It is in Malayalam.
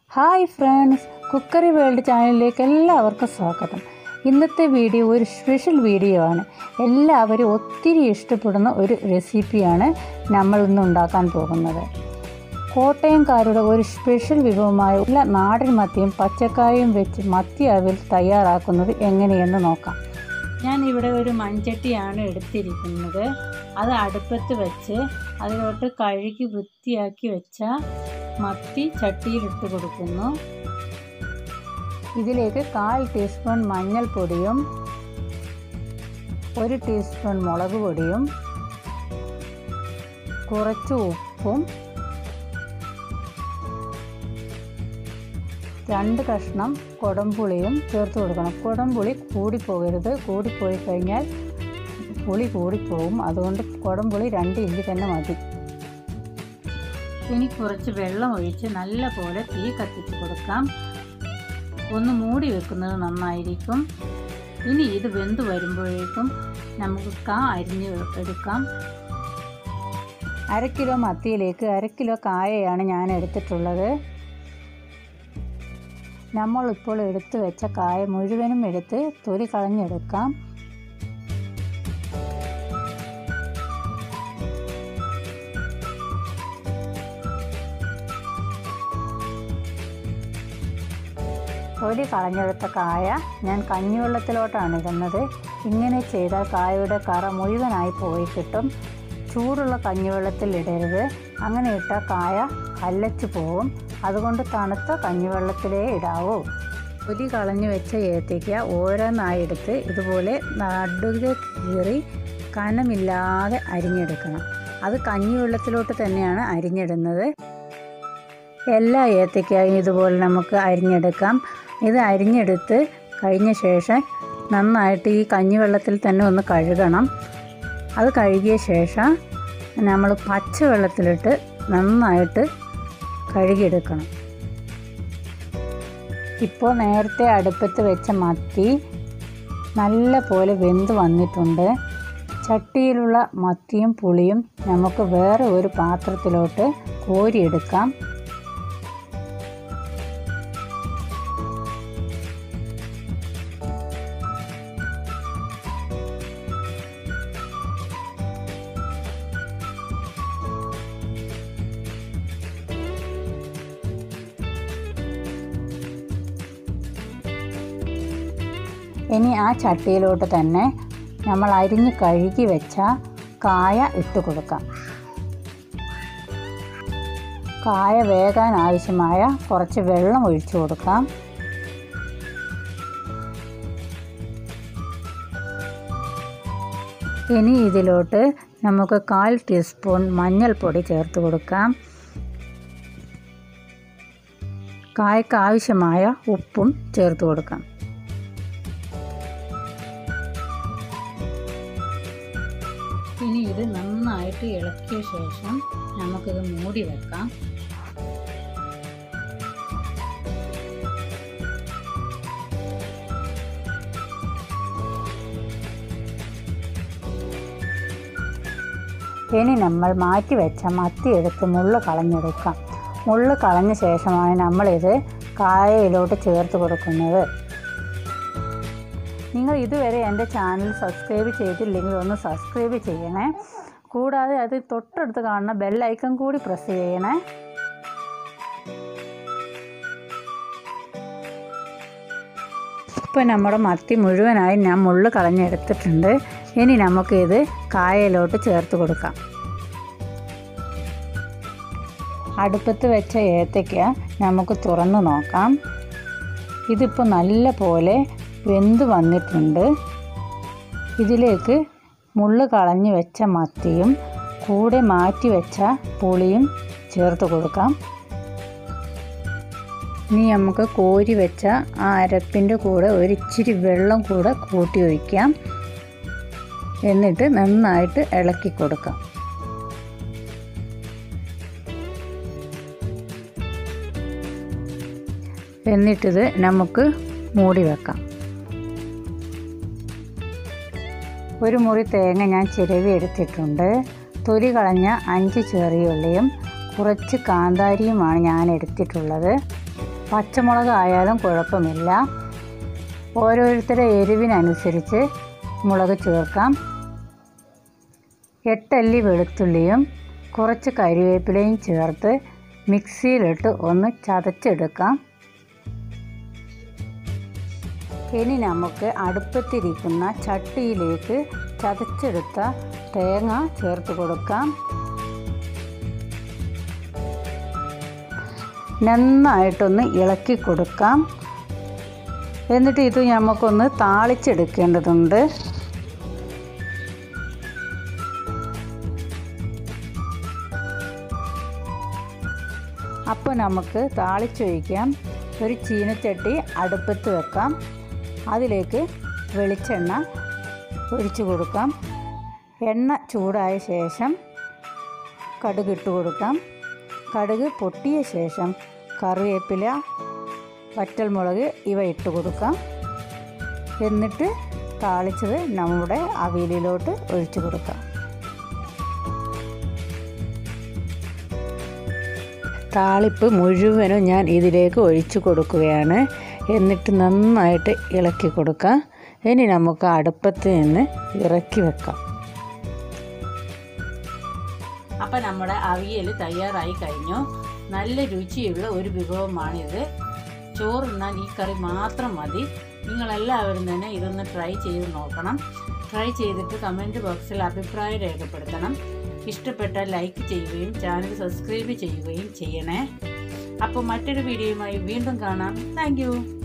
ഹായ് ഫ്രണ്ട്സ് കുക്കറി വേൾഡ് ചാനലിലേക്ക് എല്ലാവർക്കും സ്വാഗതം ഇന്നത്തെ വീഡിയോ ഒരു സ്പെഷ്യൽ വീഡിയോ ആണ് എല്ലാവരും ഒത്തിരി ഇഷ്ടപ്പെടുന്ന ഒരു റെസിപ്പിയാണ് നമ്മൾ ഇന്ന് ഉണ്ടാക്കാൻ പോകുന്നത് കോട്ടയംകാരുടെ ഒരു സ്പെഷ്യൽ വിഭവമായ ഉള്ള നാടൻ മത്തിയും പച്ചക്കായും വെച്ച് മത്തി അവിൽ തയ്യാറാക്കുന്നത് എങ്ങനെയെന്ന് നോക്കാം ഞാൻ ഇവിടെ ഒരു മൺചട്ടിയാണ് എടുത്തിരിക്കുന്നത് അത് അടുപ്പത്ത് വെച്ച് അതിലോട്ട് കഴുകി വൃത്തിയാക്കി വെച്ച മത്തി ചട്ടിയിലിട്ട് കൊടുക്കുന്നു ഇതിലേക്ക് കാൽ ടീസ്പൂൺ മഞ്ഞൾപ്പൊടിയും ഒരു ടീസ്പൂൺ മുളക് പൊടിയും കുറച്ച് ഉപ്പും രണ്ട് കഷ്ണം കുടംപുളിയും ചേർത്ത് കൊടുക്കണം കുടംപുളി കൂടിപ്പോകരുത് കൂടിപ്പോയി കഴിഞ്ഞാൽ പുളി കൂടിപ്പോകും അതുകൊണ്ട് കുടംപുളി രണ്ട് ഇഞ്ചി തന്നെ മതി ഇനി കുറച്ച് വെള്ളം ഒഴിച്ച് നല്ല പോലെ തീ കത്തിച്ച് കൊടുക്കാം ഒന്ന് മൂടി വെക്കുന്നത് നന്നായിരിക്കും ഇനി ഇത് വെന്ത് വരുമ്പോഴേക്കും നമുക്ക് കാ അരിഞ്ഞ് എടുക്കാം അര കിലോ മത്തിയിലേക്ക് അര കിലോ കായയാണ് ഞാൻ എടുത്തിട്ടുള്ളത് നമ്മളിപ്പോൾ എടുത്തു വെച്ച കായ മുഴുവനും എടുത്ത് തൊലി കളഞ്ഞെടുക്കാം തൊലി കളഞ്ഞെടുത്ത കായ ഞാൻ കഞ്ഞിവെള്ളത്തിലോട്ടാണ് ഇടുന്നത് ഇങ്ങനെ ചെയ്താൽ കായയുടെ കറ മുഴുവനായി പോയി കിട്ടും ചൂടുള്ള കഞ്ഞിവെള്ളത്തിൽ ഇടരുത് അങ്ങനെ ഇട്ടാൽ കായ കല്ലച്ചു പോകും അതുകൊണ്ട് തണുത്ത കഞ്ഞിവെള്ളത്തിലേ ഇടാവൂ തൊലി കളഞ്ഞു വെച്ച ഏത്തയ്ക്ക ഓരോന്നായി എടുത്ത് ഇതുപോലെ നടുക കീറി കനമില്ലാതെ അരിഞ്ഞെടുക്കണം അത് കഞ്ഞിവെള്ളത്തിലോട്ട് തന്നെയാണ് അരിഞ്ഞിടുന്നത് എല്ലാ ഏത്തയ്ക്കായും ഇതുപോലെ നമുക്ക് അരിഞ്ഞെടുക്കാം ഇത് അരിഞ്ഞെടുത്ത് കഴിഞ്ഞ ശേഷം നന്നായിട്ട് ഈ കഞ്ഞിവെള്ളത്തിൽ തന്നെ ഒന്ന് കഴുകണം അത് കഴുകിയ ശേഷം നമ്മൾ പച്ചവെള്ളത്തിലിട്ട് നന്നായിട്ട് കഴുകിയെടുക്കണം ഇപ്പോൾ നേരത്തെ അടുപ്പത്ത് വെച്ച മത്തി നല്ല പോലെ വെന്ത് വന്നിട്ടുണ്ട് ചട്ടിയിലുള്ള മത്തിയും പുളിയും നമുക്ക് വേറെ ഒരു പാത്രത്തിലോട്ട് കോരിയെടുക്കാം ഇനി ആ ചട്ടിയിലോട്ട് തന്നെ നമ്മൾ അരിഞ്ഞ് കഴുകി വെച്ച കായ ഇട്ട് കൊടുക്കാം കായ വേകാൻ ആവശ്യമായ കുറച്ച് വെള്ളം ഒഴിച്ചു കൊടുക്കാം ഇനി ഇതിലോട്ട് നമുക്ക് കാൽ ടീസ്പൂൺ മഞ്ഞൾപ്പൊടി ചേർത്ത് കൊടുക്കാം കായക്ക് ആവശ്യമായ ഉപ്പും ചേർത്ത് കൊടുക്കാം ഇനി ഇത് നന്നായിട്ട് ഇളക്കിയ ശേഷം നമുക്കിത് മൂടി വെക്കാം ഇനി നമ്മൾ മാറ്റി വെച്ച മത്തി എടുത്ത് മുള്ള് കളഞ്ഞെടുക്കാം മുള്ള് കളഞ്ഞ ശേഷമാണ് നമ്മളിത് കായയിലോട്ട് ചേർത്ത് കൊടുക്കുന്നത് നിങ്ങൾ ഇതുവരെ എൻ്റെ ചാനൽ സബ്സ്ക്രൈബ് ചെയ്തില്ലെങ്കിൽ ഒന്ന് സബ്സ്ക്രൈബ് ചെയ്യണേ കൂടാതെ അത് തൊട്ടടുത്ത് കാണുന്ന ബെല്ലൈക്കൺ കൂടി പ്രസ് ചെയ്യണേ ഇപ്പോൾ നമ്മുടെ മത്തി മുഴുവനായി ഞാൻ മുള്ള് കളഞ്ഞെടുത്തിട്ടുണ്ട് ഇനി നമുക്കിത് കായയിലോട്ട് ചേർത്ത് കൊടുക്കാം അടുപ്പത്ത് വെച്ച ഏത്തയ്ക്ക നമുക്ക് തുറന്ന് നോക്കാം ഇതിപ്പോൾ നല്ല പോലെ വെന്ത് വന്നിട്ടുണ്ട് ഇതിലേക്ക് മുള്ള് കളഞ്ഞ് വെച്ച മത്തിയും കൂടെ മാറ്റി വെച്ച പുളിയും ചേർത്ത് കൊടുക്കാം ഇനി നമുക്ക് കോരി വെച്ച ആ അരപ്പിൻ്റെ കൂടെ ഒരിച്ചിരി വെള്ളം കൂടെ കൂട്ടി ഒഴിക്കാം എന്നിട്ട് നന്നായിട്ട് ഇളക്കി കൊടുക്കാം എന്നിട്ടിത് നമുക്ക് മൂടി വെക്കാം ഒരു മുറി തേങ്ങ ഞാൻ ചിരവി എടുത്തിട്ടുണ്ട് തൊലി കളഞ്ഞ അഞ്ച് ചെറിയുള്ളിയും കുറച്ച് കാന്താരിയുമാണ് ഞാൻ എടുത്തിട്ടുള്ളത് പച്ചമുളക് ആയാലും കുഴപ്പമില്ല ഓരോരുത്തരുടെ എരിവിനനുസരിച്ച് മുളക് ചേർക്കാം എട്ടല്ലി വെളുത്തുള്ളിയും കുറച്ച് കരിവേപ്പിലയും ചേർത്ത് മിക്സിയിലിട്ട് ഒന്ന് ചതച്ചെടുക്കാം ഇനി നമുക്ക് അടുപ്പത്തിരിക്കുന്ന ചട്ടിയിലേക്ക് ചതച്ചെടുത്ത തേങ്ങ ചേർത്ത് കൊടുക്കാം നന്നായിട്ടൊന്ന് ഇളക്കി കൊടുക്കാം എന്നിട്ട് ഇത് നമുക്കൊന്ന് താളിച്ചെടുക്കേണ്ടതുണ്ട് അപ്പോൾ നമുക്ക് താളിച്ചൊഴിക്കാം ഒരു ചീനച്ചട്ടി അടുപ്പത്ത് വെക്കാം അതിലേക്ക് വെളിച്ചെണ്ണ ഒഴിച്ചു കൊടുക്കാം എണ്ണ ചൂടായ ശേഷം കടുക് ഇട്ട് കൊടുക്കാം കടുക് പൊട്ടിയ ശേഷം കറിവേപ്പില വറ്റൽമുളക് ഇവ ഇട്ട് കൊടുക്കാം എന്നിട്ട് താളിച്ചത് നമ്മുടെ അവിയലിലോട്ട് ഒഴിച്ചു കൊടുക്കാം താളിപ്പ് മുഴുവനും ഞാൻ ഇതിലേക്ക് ഒഴിച്ചു കൊടുക്കുകയാണ് എന്നിട്ട് നന്നായിട്ട് ഇളക്കി കൊടുക്കാം ഇനി നമുക്ക് അടുപ്പത്ത് നിന്ന് ഇറക്കി വെക്കാം അപ്പം നമ്മുടെ അവിയൽ തയ്യാറായി കഴിഞ്ഞു നല്ല രുചിയുള്ള ഒരു വിഭവമാണിത് ചോറുണ്ണാൻ ഈ കറി മാത്രം മതി നിങ്ങളെല്ലാവരും തന്നെ ഇതൊന്ന് ട്രൈ ചെയ്ത് നോക്കണം ട്രൈ ചെയ്തിട്ട് കമൻറ്റ് ബോക്സിൽ അഭിപ്രായം രേഖപ്പെടുത്തണം ഇഷ്ടപ്പെട്ടാൽ ലൈക്ക് ചെയ്യുകയും ചാനൽ സബ്സ്ക്രൈബ് ചെയ്യുകയും ചെയ്യണേ അപ്പോൾ മറ്റൊരു വീഡിയോയുമായി വീണ്ടും കാണാം താങ്ക്